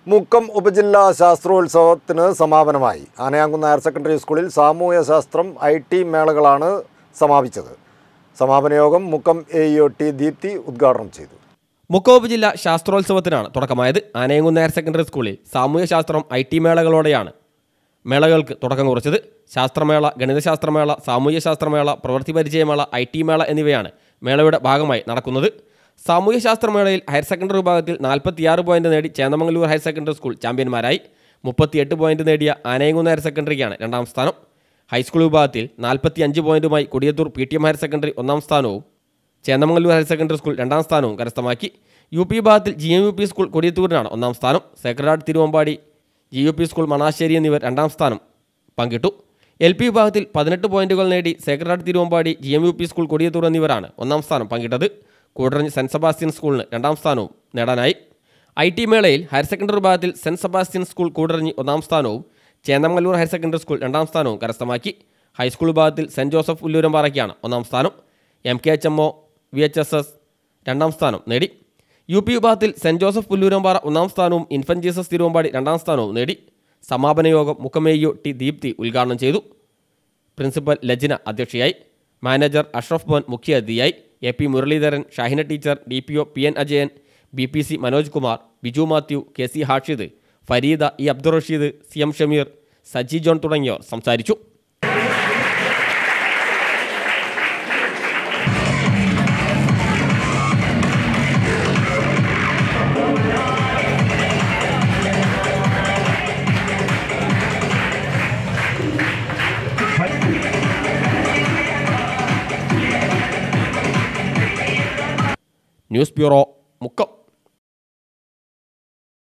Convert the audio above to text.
മുക്കം ഉപജില്ലാ ശാസ്ത്രോത്സവത്തിന് സമാപനമായി ആനയാങ്കുന്ന് ഹയർ സെക്കൻഡറി സ്കൂളിൽ സാമൂഹ്യ ശാസ്ത്രം ഐ ടി മേളകളാണ് സമാപിച്ചത് സമാപന യോഗം Mukkam A E O T Deepthi ഉദ്ഘാടനം ചെയ്തു മുക്കോപ്പ് ജില്ല ശാസ്ത്രോത്സവത്തിനാണ് തുടക്കമായത് ആനയങ്കുന്ന് ഹയർ സെക്കൻഡറി സ്കൂളിൽ സാമൂഹ്യശാസ്ത്രം ഐ ടി മേളകളോടെയാണ് മേളകൾക്ക് തുടക്കം കുറിച്ചത് ശാസ്ത്രമേള ഗണിതശാസ്ത്രമേള സാമൂഹ്യശാസ്ത്രമേള പ്രവൃത്തി പരിചയമേള ഐ ടി മേള എന്നിവയാണ് മേളയുടെ ഭാഗമായി നടക്കുന്നത് സാമൂഹ്യശാസ്ത്രമേളയിൽ ഹയർ സെക്കൻഡറി വിഭാഗത്തിൽ നാൽപ്പത്തിയാറ് പോയിന്റ് നേടി ചേന്ദമംഗലൂർ ഹയർ സെക്കൻഡറി സ്കൂൾ ചാമ്പ്യന്മാരായി മുപ്പത്തിയെട്ട് പോയിന്റ് നേടിയ ആനയങ്കുന്ന് ഹയർ സെക്കൻഡറിക്കാണ് രണ്ടാം സ്ഥാനം ഹൈസ്കൂൾ വിഭാഗത്തിൽ നാൽപ്പത്തി അഞ്ച് പോയിന്റുമായി Kodiyathur P T M higher secondary ഒന്നാം സ്ഥാനവും ചേന്ദമംഗലൂർ ഹയർ സെക്കൻഡറി സ്കൂൾ രണ്ടാം സ്ഥാനവും കരസ്ഥമാക്കി യു പി വിഭാഗത്തിൽ G M U P school കൊടിയത്തൂരിനാണ് ഒന്നാം സ്ഥാനം sacred Thiruvambady G U P school Manassery എന്നിവർ രണ്ടാം സ്ഥാനം പങ്കിട്ടു എൽ പി വിഭാഗത്തിൽ പതിനെട്ട് പോയിന്റുകൾ നേടി sacred Thiruvambady G M U P school Kodiyathur എന്നിവരാണ് ഒന്നാം സ്ഥാനം പങ്കിട്ടത് കൂടരഞ്ഞ് സെൻറ്റ് സെബാസ്റ്റ്യൻ സ്കൂളിന് രണ്ടാം സ്ഥാനവും നേടാനായി ഐ ടി മേളയിൽ ഹയർ സെക്കൻഡറി വിഭാഗത്തിൽ സെൻറ്റ് സെബാസ്റ്റ്യൻ സ്കൂൾ കൂടരഞ്ഞ് ഒന്നാം സ്ഥാനവും ചേന്നമംഗലൂർ ഹയർ സെക്കൻഡറി സ്കൂൾ രണ്ടാം സ്ഥാനവും കരസ്ഥമാക്കി ഹൈസ്കൂൾ വിഭാഗത്തിൽ സെൻറ്റ് ജോസഫ് ഉല്ലൂരമ്പാറയ്ക്കാണ് ഒന്നാം സ്ഥാനം M K H M O V H S S രണ്ടാം സ്ഥാനം നേടി യു പി വിഭാഗത്തിൽ സെൻറ്റ് ജോസഫ് പുല്ലൂരമ്പാറ ഒന്നാം സ്ഥാനവും ഇൻഫൻ ജീസസ് തിരുവമ്പാടി രണ്ടാം സ്ഥാനവും നേടി സമാപന യോഗം മുഖമേയു ടി ദീപ്തി ഉദ്ഘാടനം ചെയ്തു പ്രിൻസിപ്പൽ ലജ്ന അധ്യക്ഷയായി മാനേജർ അഷ്റഫ് മോൻ മുഖ്യാതിഥിയായി A P Muraleedharan Shahina teacher D P O P N Ajayan B P C Manoj Kumar Biju Mathew K C Hashid Fareeda E Abdul Rasheed C M Shameer Saji John തുടങ്ങിയവർ സംസാരിച്ചു ന്യൂസ് ബ്യൂറോ മുക്കം